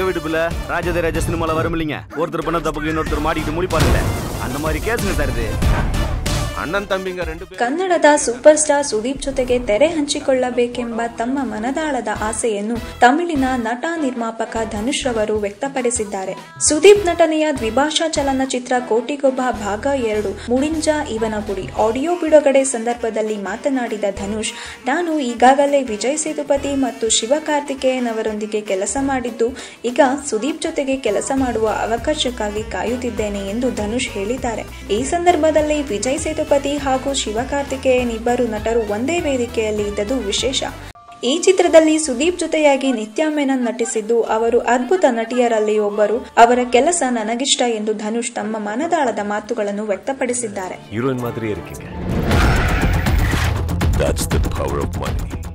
எங்க வீட்டு பிள்ளை ராஜதே ராஜ சினிமால வரும் இல்லைங்க ஒருத்தர் பண்ண தப்புக்கு இன்னொருத்தர் மாட்டிக்கிட்டு முடிப்பாருல்ல அந்த மாதிரி கேஸுங்க சார் இது ಅಣ್ಣನ್ ತಂಬಿಂಗ ರೆಂಡು ಪೇರು ಕನ್ನಡದ ಸೂಪರ್ ಸ್ಟಾರ್ ಸುದೀಪ್ ಜೊತೆಗೆ ತೆರೆ ಹಂಚಿಕೊಳ್ಳಬೇಕೆಂಬ ತಮ್ಮ ಮನದಾಳದ ಆಸೆಯನ್ನು ತಮಿಳಿನ ನಟ ನಿರ್ಮಾಪಕ ಧನುಷ್ ರವರು ವ್ಯಕ್ತಪಡಿಸಿದ್ದಾರೆ ಸುದೀಪ್ ನಟನೆಯ ದ್ವಿಭಾಷಾ ಚಲನಚಿತ್ರ ಕೋಟಿಗೊಬ್ಬ ಭಾಗ ಎರಡು ಮುಡಿಂಜ ಇವನ ಗುಡಿ ಆಡಿಯೋ ಬಿಡುಗಡೆ ಸಂದರ್ಭದಲ್ಲಿ ಮಾತನಾಡಿದ ಧನುಷ್ ನಾನು ಈಗಾಗಲೇ ವಿಜಯ್ ಸೇತುಪತಿ ಮತ್ತು ಶಿವಕಾರ್ತಿಕೇಯನ್ ಅವರೊಂದಿಗೆ ಕೆಲಸ ಮಾಡಿದ್ದು ಈಗ ಸುದೀಪ್ ಜೊತೆಗೆ ಕೆಲಸ ಮಾಡುವ ಅವಕಾಶಕ್ಕಾಗಿ ಕಾಯುತ್ತಿದ್ದೇನೆ ಎಂದು ಧನುಷ್ ಹೇಳಿದ್ದಾರೆ ಈ ಸಂದರ್ಭದಲ್ಲಿ ವಿಜಯ್ ಸೇತುಪತಿ ಹಾಗೂ ಶಿವಕಾರ್ತಿಕೇಯನ್ ಇಬ್ಬರು ನಟರು ಒಂದೇ ವೇದಿಕೆಯಲ್ಲಿ ಇದ್ದದ್ದು ವಿಶೇಷ ಈ ಚಿತ್ರದಲ್ಲಿ ಸುದೀಪ್ ಜೊತೆಯಾಗಿ ನಿತ್ಯಾ ಮೆನನ್ ನಟಿಸಿದ್ದು ಅವರು ಅದ್ಭುತ ನಟಿಯರಲ್ಲಿ ಒಬ್ಬರು ಅವರ ಕೆಲಸ ನನಗಿಷ್ಟ ಎಂದು ಧನುಷ್ ತಮ್ಮ ಮನದಾಳದ ಮಾತುಗಳನ್ನು ವ್ಯಕ್ತಪಡಿಸಿದ್ದಾರೆ ஹீரோயின் மாதிரியே இருக்கீங்க That's the power of money.